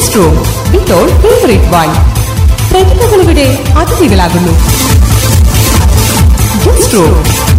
Guest room ഇപ്പോൾ favourite വൈൻ പ്രതിഭകളിവിടെ അതിഥികളാകുന്നു guest room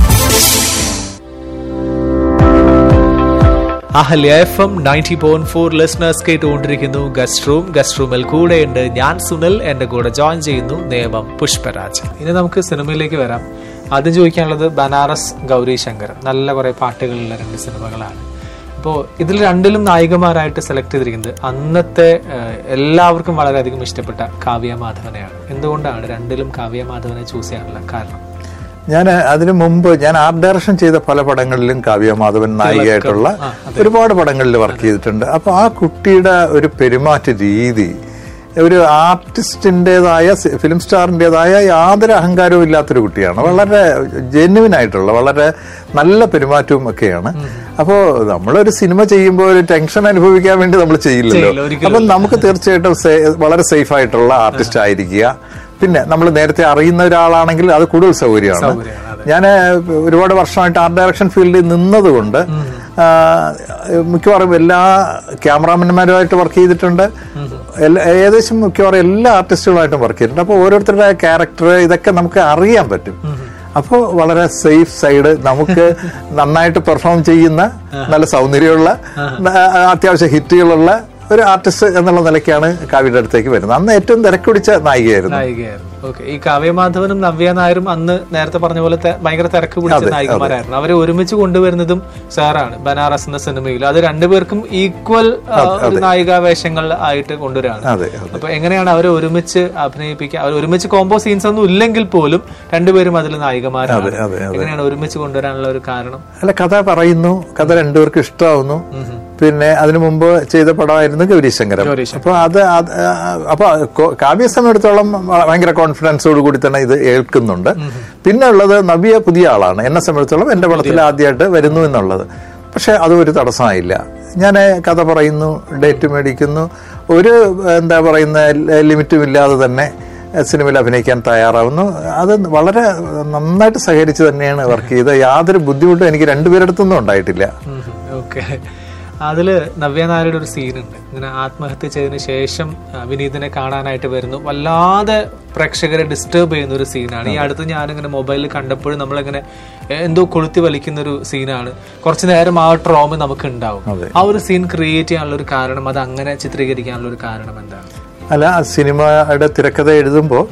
Ahalya F M ninety point four ലിസ്ണേഴ്സ് കേട്ടുകൊണ്ടിരിക്കുന്നു ഗസ്റ്റ് റൂം ഗസ്റ്റ് റൂമിൽ കൂടെയുണ്ട് ഞാൻ സുനിൽ എന്റെ കൂടെ ജോയിൻ ചെയ്യുന്നു നിയമം പുഷ്പരാജ് ഇനി നമുക്ക് സിനിമയിലേക്ക് വരാം ആദ്യം ചോദിക്കാനുള്ളത് ബനാറസ് ഗൗരി ശങ്കർ നല്ല കുറെ പാട്ടുകളുള്ള രണ്ട് സിനിമകളാണ് അപ്പോൾ ഇതിൽ രണ്ടിലും നായികമാരായിട്ട് സെലക്ട് ചെയ്തിരിക്കുന്നത് അന്നത്തെ ഏഹ്, എല്ലാവർക്കും വളരെയധികം ഇഷ്ടപ്പെട്ട കാവ്യ മാധവനെയാണ് എന്തുകൊണ്ടാണ് രണ്ടിലും കാവ്യ മാധവനെ ചൂസ് ചെയ്യാനുള്ള കാരണം ഞാൻ അതിനു മുമ്പ് ഞാൻ ആർട്ട് ഡയറക്ഷൻ ചെയ്ത പല പടങ്ങളിലും കാവ്യ മാധവൻ നായികയായിട്ടുള്ള ആ, ഒരുപാട് പടങ്ങളിൽ വർക്ക് ചെയ്തിട്ടുണ്ട് അപ്പൊ ആ കുട്ടിയുടെ ഒരു പെരുമാറ്റ രീതി ഒരു ആർട്ടിസ്റ്റിൻ്റെതായ ഫിലിം സ്റ്റാറിൻ്റെതായ യാതൊരു അഹങ്കാരവും ഇല്ലാത്തൊരു കുട്ടിയാണ് വളരെ ജെന്യുവൻ ആയിട്ടുള്ള വളരെ നല്ല പെരുമാറ്റവും ഒക്കെയാണ് അപ്പോൾ നമ്മളൊരു സിനിമ ചെയ്യുമ്പോൾ ഒരു ടെൻഷൻ അനുഭവിക്കാൻ വേണ്ടി നമ്മൾ ചെയ്യില്ല, ചെയ്യില്ലല്ലോ ഒരിക്കലും അപ്പം നമുക്ക് തീർച്ചയായിട്ടും സേ- വളരെ സേഫ് ആയിട്ടുള്ള ആർട്ടിസ്റ്റ് ആയിരിക്കുക പിന്നെ നമ്മൾ നേരത്തെ അറിയുന്ന ഒരാളാണെങ്കിൽ അത് കൂടുതൽ സൗകര്യമാണ് സൗകര്യമാണ്, അതെ. ഞാൻ ഒരുപാട് വർഷമായിട്ട് ആർട്ട് ഡയറക്ഷൻ ഫീൽഡിൽ നിന്നതുകൊണ്ട് ആ, മിക്കവാറും എല്ലാ ക്യാമറാമാൻമാരുമായിട്ട് വർക്ക് ചെയ്തിട്ടുണ്ട് എല്ലാ- ഏകദേശം മിക്കവാറും എല്ലാ ആർട്ടിസ്റ്റുകളുമായിട്ടും വർക്ക് ചെയ്തിട്ടുണ്ട് അപ്പോൾ ഓരോരുത്തരുടെ ക്യാരക്ടർ ഇതൊക്കെ നമുക്ക് അറിയാൻ പറ്റും അപ്പോൾ വളരെ സേഫ് സൈഡ് നമുക്ക് നന്നായിട്ട് പെർഫോം ചെയ്യുന്ന നല്ല സൗന്ദര്യമുള്ള ന- അത്യാവശ്യം ഹിറ്റുകളുള്ള ഒരു ആർട്ടിസ്റ്റ് എന്നുള്ള നിലയ്ക്കാണ് കാവ്യയുടെ അടുത്തേക്ക് വരുന്നത് അന്ന് ഏറ്റവും തിരക്ക് പിടിച്ച നായികയായിരുന്നു നായികയായിരുന്നു ഓക്കെ ഈ കാവ്യമാധവനും നവ്യ നായരും അന്ന് നേരത്തെ പറഞ്ഞ പോലെ തെ- ഭയങ്കര തിരക്ക് പിടിച്ച നായികമാരായിരുന്നു അവരെ ഒരുമിച്ച് കൊണ്ടുവരുന്നതും സാറാണ് ബനാറസ് എന്ന സിനിമയിൽ അത് രണ്ടുപേർക്കും ഈക്വൽ ഒരു നായികാ വേഷങ്ങൾ ആയിട്ട് കൊണ്ടുവരാണ് അതെ അതെ അപ്പൊ എങ്ങനെയാണ് അവരെ ഒരുമിച്ച് അഭിനയിപ്പിക്കുക അവർ ഒരുമിച്ച് കോംബോ സീൻസ് ഒന്നും ഇല്ലെങ്കിൽ പോലും രണ്ടുപേരും അതിൽ നായികമാരാണ് അതെ, അതെ, അതെ. എങ്ങനെയാണ് ഒരുമിച്ച് കൊണ്ടുവരാനുള്ള ഒരു കാരണം അല്ല കഥ പറയുന്നു കഥ രണ്ടുപേർക്കും ഇഷ്ടമാവുന്നു പിന്നെ അതിനു മുമ്പ് ചെയ്ത പടമായിരുന്നു ഗൗരീശങ്കരം ഗൗരീശങ്കരം. അപ്പൊ അത് അത് ആ, അപ്പൊ കൊ- കാവ്യ സമയത്തോളം ഭയങ്കര കോൺഫിഡൻസോട് കൂടി തന്നെ ഇത് ഏൽക്കുന്നുണ്ട് പിന്നെ ഉള്ളത് നവ്യ പുതിയ ആളാണ് എന്നെ സംബന്ധിച്ചോളം എന്റെ പടത്തിൽ ആദ്യമായിട്ട് വരുന്നു എന്നുള്ളത് പക്ഷെ അത് ഒരു തടസ്സമായില്ല ഞാൻ കഥ പറയുന്നു ഡേറ്റ് മേടിക്കുന്നു ഒരു എന്താ പറയുന്ന ലിമിറ്റും ഇല്ലാതെ തന്നെ സിനിമയിൽ അഭിനയിക്കാൻ തയ്യാറാവുന്നു അത് വളരെ നന്നായിട്ട് സഹകരിച്ച് തന്നെയാണ് വർക്ക് ചെയ്തത് യാതൊരു ബുദ്ധിമുട്ടും എനിക്ക് രണ്ടുപേരെടുത്തൊന്നും ഉണ്ടായിട്ടില്ല ഓക്കെ അതില് നവ്യ നായരുടെ ഒരു സീനുണ്ട് ഇങ്ങനെ ആത്മഹത്യ ചെയ്തതിന് ശേഷം ആ, വിനീതിനെ കാണാനായിട്ട് വരുന്നു വല്ലാതെ പ്രേക്ഷകരെ ഡിസ്റ്റർബ് ചെയ്യുന്ന ഒരു സീനാണ് ഈ അടുത്ത് ഞാനിങ്ങനെ മൊബൈലിൽ കണ്ടപ്പോഴും നമ്മളിങ്ങനെ എ, എന്തോ കൊളുത്തി വലിക്കുന്ന ഒരു സീനാണ് കുറച്ചു നേരം ആ ട്രോമ നമുക്ക് ഉണ്ടാവും ആ ഒരു സീൻ ക്രിയേറ്റ് ചെയ്യാനുള്ള ഒരു കാരണം അത് അങ്ങനെ ചിത്രീകരിക്കാനുള്ള ഒരു കാരണം എന്താണ് അല്ല ആ സിനിമയുടെ തിരക്കഥ എഴുതുമ്പോൾ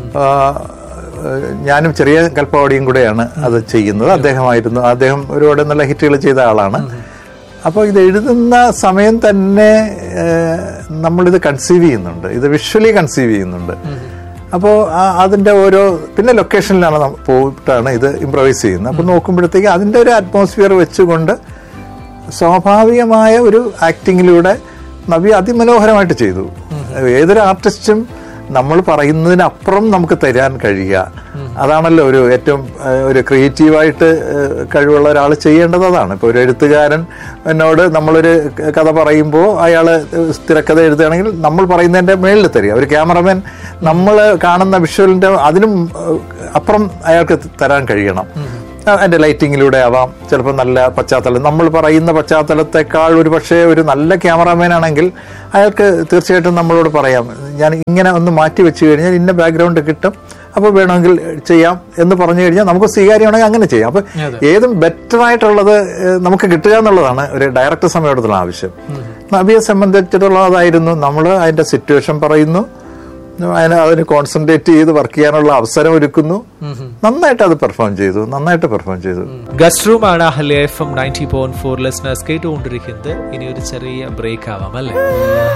ഞാനും ചെറിയ കൽപ്പാവടിയും കൂടെയാണ് അത് ചെയ്യുന്നത് അദ്ദേഹമായിരുന്നു അദ്ദേഹം ഒരുപാട് നല്ല ഹിറ്റുകൾ ചെയ്ത ആളാണ് അപ്പോൾ ഇത് എഴുതുന്ന സമയം തന്നെ ഏഹ്, നമ്മളിത് കൺസീവ് ചെയ്യുന്നുണ്ട് ഇത് വിഷ്വലി കൺസീവ് ചെയ്യുന്നുണ്ട് അപ്പോൾ അതിന്റെ ഓരോ പിന്നെ ലൊക്കേഷനിലാണ് നമ്മ- പോയിട്ടാണ് ഇത് ഇംപ്രവൈസ് ചെയ്യുന്നത് അപ്പോൾ നോക്കുമ്പോഴത്തേക്ക് അതിന്റെ ഒരു അറ്റ്മോസ്ഫിയർ വെച്ചുകൊണ്ട് സ്വാഭാവികമായ ഒരു ആക്ടിങ്ങിലൂടെ നവ്യ അതിമനോഹരമായിട്ട് ചെയ്തു ഏതൊരു ആർട്ടിസ്റ്റും നമ്മൾ പറയുന്നതിനപ്പുറം നമുക്ക് തരാൻ കഴിയുക അതാണല്ലോ ഒരു ഏറ്റവും ഏഹ്, ഒരു ക്രിയേറ്റീവായിട്ട് ഏഹ്, കഴിവുള്ള ഒരാൾ ചെയ്യേണ്ടത് അതാണ് ഇപ്പോൾ ഒരു എഴുത്തുകാരൻ എന്നോട് നമ്മളൊരു ക- കഥ പറയുമ്പോൾ അയാൾ തിരക്കഥ എഴുതുകയാണെങ്കിൽ നമ്മൾ പറയുന്നതിന്റെ മേളിൽ തരിക ഒരു ക്യാമറമാൻ നമ്മൾ കാണുന്ന വിഷ്വലിന്റെ അതിനും ഏഹ്, അപ്പുറം അയാൾക്ക് തരാൻ കഴിയണം അതിന്റെ ലൈറ്റിങ്ങിലൂടെ ആവാം ചിലപ്പോൾ നല്ല പശ്ചാത്തലം നമ്മൾ പറയുന്ന പശ്ചാത്തലത്തെക്കാൾ ഒരു പക്ഷേ ഒരു നല്ല ക്യാമറാമാൻ ആണെങ്കിൽ അയാൾക്ക് തീർച്ചയായിട്ടും നമ്മളോട് പറയാം ഞാൻ ഇങ്ങനെ ഒന്ന് മാറ്റി വെച്ച് കഴിഞ്ഞാൽ ഇന്ന ബാക്ക്ഗ്രൗണ്ട് കിട്ടും അപ്പോൾ വേണമെങ്കിൽ ചെയ്യാം എന്ന് പറഞ്ഞു കഴിഞ്ഞാൽ നമുക്ക് സ്വീകാര്യമാണെങ്കിൽ അങ്ങനെ ചെയ്യാം അപ്പൊ ഏതും ബെറ്റർ ആയിട്ടുള്ളത് ഏഹ്, നമുക്ക് കിട്ടുക എന്നുള്ളതാണ് ഒരു ഡയറക്ടർ സമയത്തുള്ള ആവശ്യം നബിയെ സംബന്ധിച്ചിട്ടുള്ള അതായിരുന്നു നമ്മൾ അതിന്റെ സിറ്റുവേഷൻ പറയുന്നു അതിന് അതിന് കോൺസെൻട്രേറ്റ് ചെയ്ത് വർക്ക് ചെയ്യാനുള്ള അവസരം ഒരുക്കുന്നു നന്നായിട്ട് അത് പെർഫോം ചെയ്തു നന്നായിട്ട് പെർഫോം ചെയ്തു ഗസ്റ്റ് റൂം ആണ് Ahalya F M ninety point four listeners കേട്ടുകൊണ്ടിരിക്കുന്നത് ഇനി ഒരു ചെറിയ ബ്രേക്ക് ആവാം അല്ലേ